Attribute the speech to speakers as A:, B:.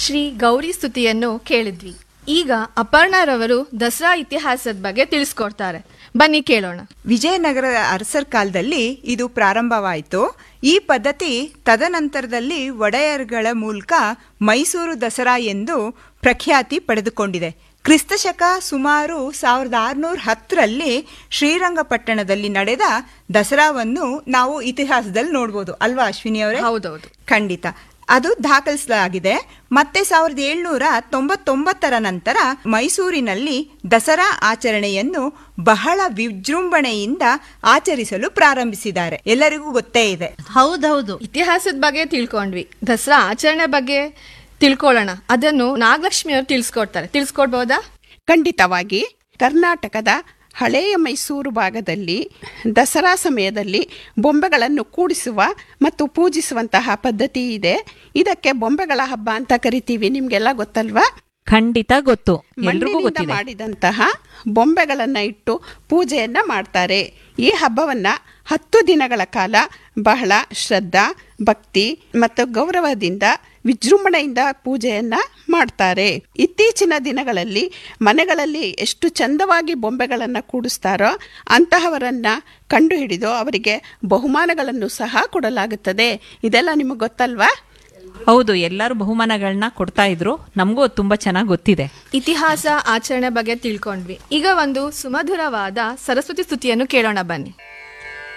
A: ಶ್ರೀ ಗೌರಿ ಸ್ತುತಿಯನ್ನು ಕೇಳಿದ್ವಿ ಈಗ ಅಪರ್ಣರವರು ದಸರಾ ಇತಿಹಾಸದ ಬಗ್ಗೆ ತಿಳಿಸ್ಕೊಡ್ತಾರೆ ಬನ್ನಿ ಕೇಳೋಣ
B: ವಿಜಯನಗರ ಅರಸರ ಕಾಲದಲ್ಲಿ ಇದು ಪ್ರಾರಂಭವಾಯಿತು ಈ ಪದ್ಧತಿ ತದನಂತರದಲ್ಲಿ ಒಡೆಯರ್ಗಳ ಮೂಲಕ ಮೈಸೂರು ದಸರಾ ಎಂದು ಪ್ರಖ್ಯಾತಿ ಪಡೆದುಕೊಂಡಿದೆ ಕ್ರಿಸ್ತಶಕ ಸುಮಾರು ಸಾವಿರದ ಆರುನೂರ ಹತ್ತರಲ್ಲಿ ಶ್ರೀರಂಗಪಟ್ಟಣದಲ್ಲಿ ನಡೆದ ದಸರಾವನ್ನು ನಾವು ಇತಿಹಾಸದಲ್ಲಿ ನೋಡ್ಬೋದು ಅಲ್ವಾ ಅಶ್ವಿನಿ ಅವರೇ
A: ಹೌದೌದು
B: ಖಂಡಿತ ಅದು ದಾಖಲಿಸಲಾಗಿದೆ ಮತ್ತೆ ಸಾವಿರದ ಏಳ್ನೂರ ತೊಂಬತ್ತೊಂಬತ್ತರ ನಂತರ ಮೈಸೂರಿನಲ್ಲಿ ದಸರಾ ಆಚರಣೆಯನ್ನು ಬಹಳ ವಿಜೃಂಭಣೆಯಿಂದ ಆಚರಿಸಲು ಪ್ರಾರಂಭಿಸಿದ್ದಾರೆ ಎಲ್ಲರಿಗೂ ಗೊತ್ತೇ ಇದೆ
C: ಹೌದೌದು
A: ಇತಿಹಾಸದ ಬಗ್ಗೆ ತಿಳ್ಕೊಂಡ್ವಿ ದಸರಾ ಆಚರಣೆ ಬಗ್ಗೆ ತಿಳ್ಕೊಳ್ಳೋಣ ಅದನ್ನು ನಾಗಲಕ್ಷ್ಮಿ ಅವರು ತಿಳಿಸ್ಕೊಡ್ತಾರೆ ತಿಳಿಸ್ಕೊಡ್ಬೋದಾ
D: ಖಂಡಿತವಾಗಿ ಕರ್ನಾಟಕದ ಹಳೆಯ ಮೈಸೂರು ಭಾಗದಲ್ಲಿ ದಸರಾ ಸಮಯದಲ್ಲಿ ಬೊಂಬೆಗಳನ್ನು ಕೂಡಿಸುವ ಮತ್ತು ಪೂಜಿಸುವಂತಹ ಪದ್ಧತಿ ಇದೆ ಇದಕ್ಕೆ ಬೊಂಬೆಗಳ ಹಬ್ಬ ಅಂತ ಕರಿತೀವಿ ನಿಮ್ಗೆಲ್ಲ ಗೊತ್ತಲ್ವಾ
E: ಖಂಡಿತ ಗೊತ್ತು ಎಲ್ರಿಗೂ
D: ಮಣ್ಣಿನಿಂದ
E: ಗೊತ್ತಿದೆ
D: ಮಾಡಿದಂತಹ ಬೊಂಬೆಗಳನ್ನ ಇಟ್ಟು ಪೂಜೆಯನ್ನ ಮಾಡ್ತಾರೆ ಈ ಹಬ್ಬವನ್ನ ಹತ್ತು ದಿನಗಳ ಕಾಲ ಬಹಳ ಶ್ರದ್ಧಾ ಭಕ್ತಿ ಮತ್ತು ಗೌರವದಿಂದ ವಿಜೃಂಭಣೆಯಿಂದ ಪೂಜೆಯನ್ನ ಮಾಡ್ತಾರೆ ಇತ್ತೀಚಿನ ದಿನಗಳಲ್ಲಿ ಮನೆಗಳಲ್ಲಿ ಎಷ್ಟು ಚಂದವಾಗಿ ಬೊಂಬೆಗಳನ್ನು ಕೂಡಿಸ್ತಾರೋ ಅಂತಹವರನ್ನ ಕಂಡುಹಿಡಿದು ಅವರಿಗೆ ಬಹುಮಾನಗಳನ್ನು ಸಹ ಕೊಡಲಾಗುತ್ತದೆ ಇದೆಲ್ಲ ನಿಮಗೆ ಗೊತ್ತಲ್ವಾ
E: ಹೌದು ಎಲ್ಲರೂ ಬಹುಮಾನಗಳನ್ನ ಕೊಡ್ತಾ ಇದ್ರು ನಮಗೂ ತುಂಬಾ ಚೆನ್ನಾಗಿ ಗೊತ್ತಿದೆ
A: ಇತಿಹಾಸ ಆಚರಣೆ ಬಗ್ಗೆ ತಿಳ್ಕೊಂಡ್ವಿ ಈಗ ಒಂದು ಸುಮಧುರವಾದ ಸರಸ್ವತಿ ಸ್ತುತಿಯನ್ನು ಕೇಳೋಣ ಬನ್ನಿ